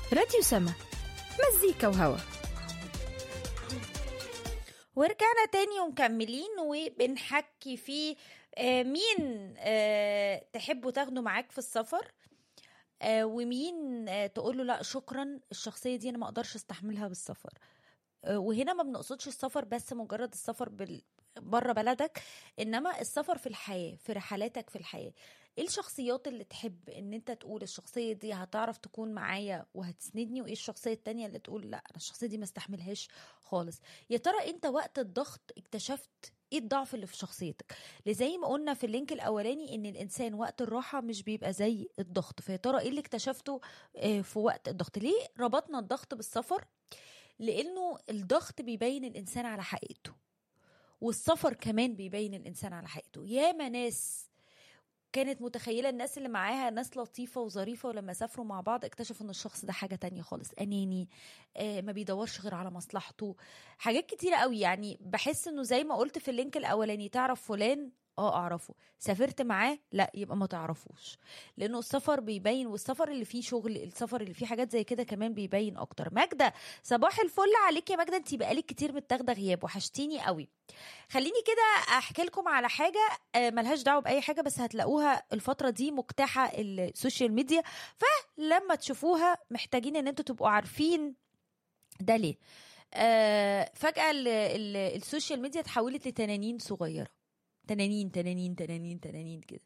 راديو سما مزيكا وهوا ورجعنا تاني ومكملين وبنحكي في آه، مين آه، تحبوا تاخدوا معاك في السفر آه، ومين آه، تقول له لا شكرا الشخصية دي أنا ما أقدرش استحملها بالسفر آه، وهنا ما بنقصدش السفر بس مجرد السفر بال... بره بلدك انما السفر في الحياه في رحلاتك في الحياه ايه الشخصيات اللي تحب ان انت تقول الشخصيه دي هتعرف تكون معايا وهتسندني وايه الشخصيه التانية اللي تقول لا انا الشخصيه دي ما استحملهاش خالص يا ترى انت وقت الضغط اكتشفت ايه الضعف اللي في شخصيتك زي ما قلنا في اللينك الاولاني ان الانسان وقت الراحه مش بيبقى زي الضغط فيا ترى ايه اللي اكتشفته آه، في وقت الضغط ليه ربطنا الضغط بالسفر لانه الضغط بيبين الانسان على حقيقته والسفر كمان بيبين الانسان على حقيقته ياما ناس كانت متخيلة الناس اللي معاها ناس لطيفة وظريفة ولما سافروا مع بعض اكتشفوا ان الشخص ده حاجة تانية خالص اناني آه ما بيدورش غير على مصلحته حاجات كتيرة قوي يعني بحس انه زي ما قلت في اللينك الاولاني تعرف فلان اه اعرفه سافرت معاه لا يبقى ما تعرفوش لانه السفر بيبين والسفر اللي فيه شغل السفر اللي فيه حاجات زي كده كمان بيبين اكتر ماجدة صباح الفل عليك يا ماجدة انت بقالك كتير متاخده غياب وحشتيني قوي خليني كده احكي لكم على حاجه آه، ملهاش دعوه باي حاجه بس هتلاقوها الفتره دي مجتاحه السوشيال ميديا فلما تشوفوها محتاجين ان انتوا تبقوا عارفين ده ليه آه فجاه ال ال السوشيال ميديا اتحولت لتنانين صغيره تنانين تنانين تنانين تنانين كده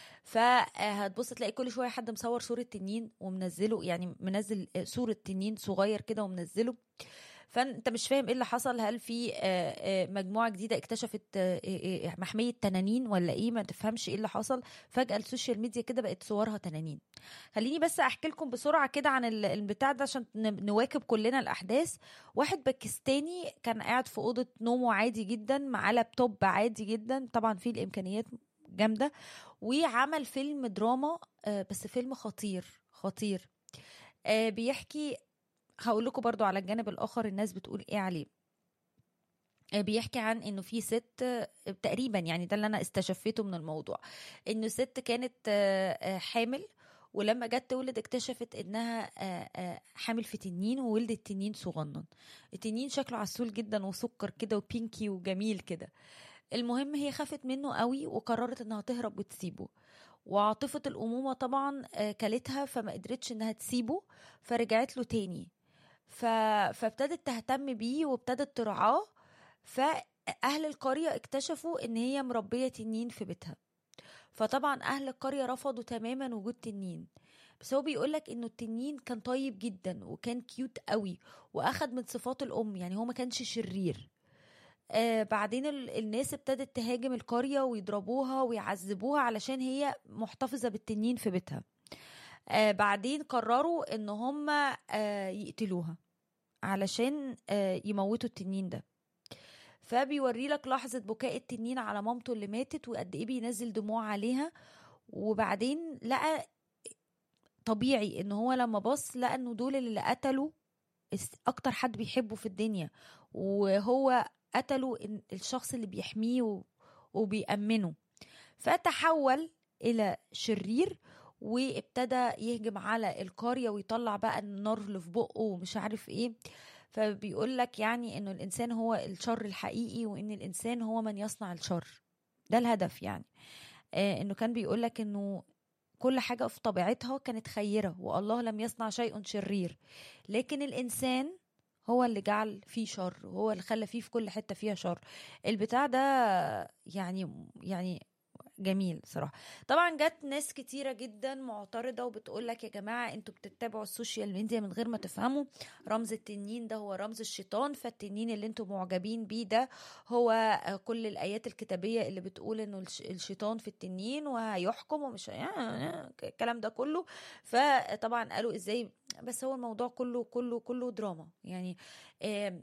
فهتبص تلاقي كل شويه حد مصور صوره تنين ومنزله يعني منزل صوره تنين صغير كده ومنزله فانت مش فاهم ايه اللي حصل هل في آه، آه، مجموعه جديده اكتشفت آه، آه، آه، محميه تنانين ولا ايه ما تفهمش ايه اللي حصل فجاه السوشيال ميديا كده بقت صورها تنانين خليني بس احكي لكم بسرعه كده عن ال- البتاع ده عشان ن- نواكب كلنا الاحداث واحد باكستاني كان قاعد في اوضه نومه عادي جدا معاه لابتوب عادي جدا طبعا فيه الامكانيات جامده وعمل فيلم دراما آه، بس فيلم خطير خطير آه، بيحكي هقول لكم برضو على الجانب الاخر الناس بتقول ايه عليه آه، بيحكي عن انه في ست آه، تقريبا يعني ده اللي انا استشفيته من الموضوع انه ست كانت آه، آه، حامل ولما جت تولد اكتشفت انها آه، آه، حامل في تنين وولدت تنين صغنن التنين شكله عسول جدا وسكر كده وبينكي وجميل كده المهم هي خافت منه قوي وقررت انها تهرب وتسيبه وعاطفة الأمومة طبعا آه، كلتها فما قدرتش انها تسيبه فرجعت له تاني ف... فابتدت تهتم بيه وابتدت ترعاه فأهل القرية اكتشفوا ان هي مربية تنين في بيتها فطبعا أهل القرية رفضوا تماما وجود تنين بس هو بيقولك انه التنين كان طيب جدا وكان كيوت قوي واخد من صفات الام يعني هو ما كانش شرير آه بعدين ال- الناس ابتدت تهاجم القرية ويضربوها ويعذبوها علشان هي محتفظة بالتنين في بيتها آه بعدين قرروا ان هم آه يقتلوها علشان آه يموتوا التنين ده فبيوري لك لحظة بكاء التنين على مامته اللي ماتت وقد ايه بينزل دموع عليها وبعدين لقى طبيعي ان هو لما بص لقى انه دول اللي قتلوا الس- اكتر حد بيحبه في الدنيا وهو قتلوا إن- الشخص اللي بيحميه و- وبيأمنه فتحول الى شرير وابتدى يهجم على القرية ويطلع بقى النار اللي في بقه ومش عارف ايه فبيقول لك يعني انه الانسان هو الشر الحقيقي وان الانسان هو من يصنع الشر ده الهدف يعني آه انه كان بيقول لك انه كل حاجة في طبيعتها كانت خيرة والله لم يصنع شيء شرير لكن الإنسان هو اللي جعل فيه شر هو اللي خلى فيه في كل حتة فيها شر البتاع ده يعني يعني جميل صراحة طبعا جت ناس كتيرة جدا معترضة وبتقول لك يا جماعة انتوا بتتبعوا السوشيال ميديا من غير ما تفهموا رمز التنين ده هو رمز الشيطان فالتنين اللي انتوا معجبين بيه ده هو آه، كل الآيات الكتابية اللي بتقول انه الش- الشيطان في التنين وهيحكم ومش هي- الكلام ده كله فطبعا قالوا ازاي بس هو الموضوع كله كله كله دراما يعني آم،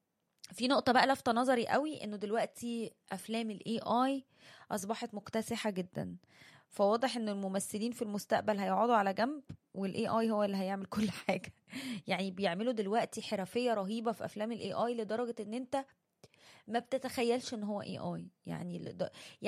في نقطة بقى لفتة نظري قوي انه دلوقتي افلام الاي اي اصبحت مكتسحة جدا فواضح ان الممثلين في المستقبل هيقعدوا على جنب والاي اي هو اللي هيعمل كل حاجة يعني بيعملوا دلوقتي حرفية رهيبة في افلام الاي اي لدرجة ان انت ما بتتخيلش ان هو اي اي يعني لد-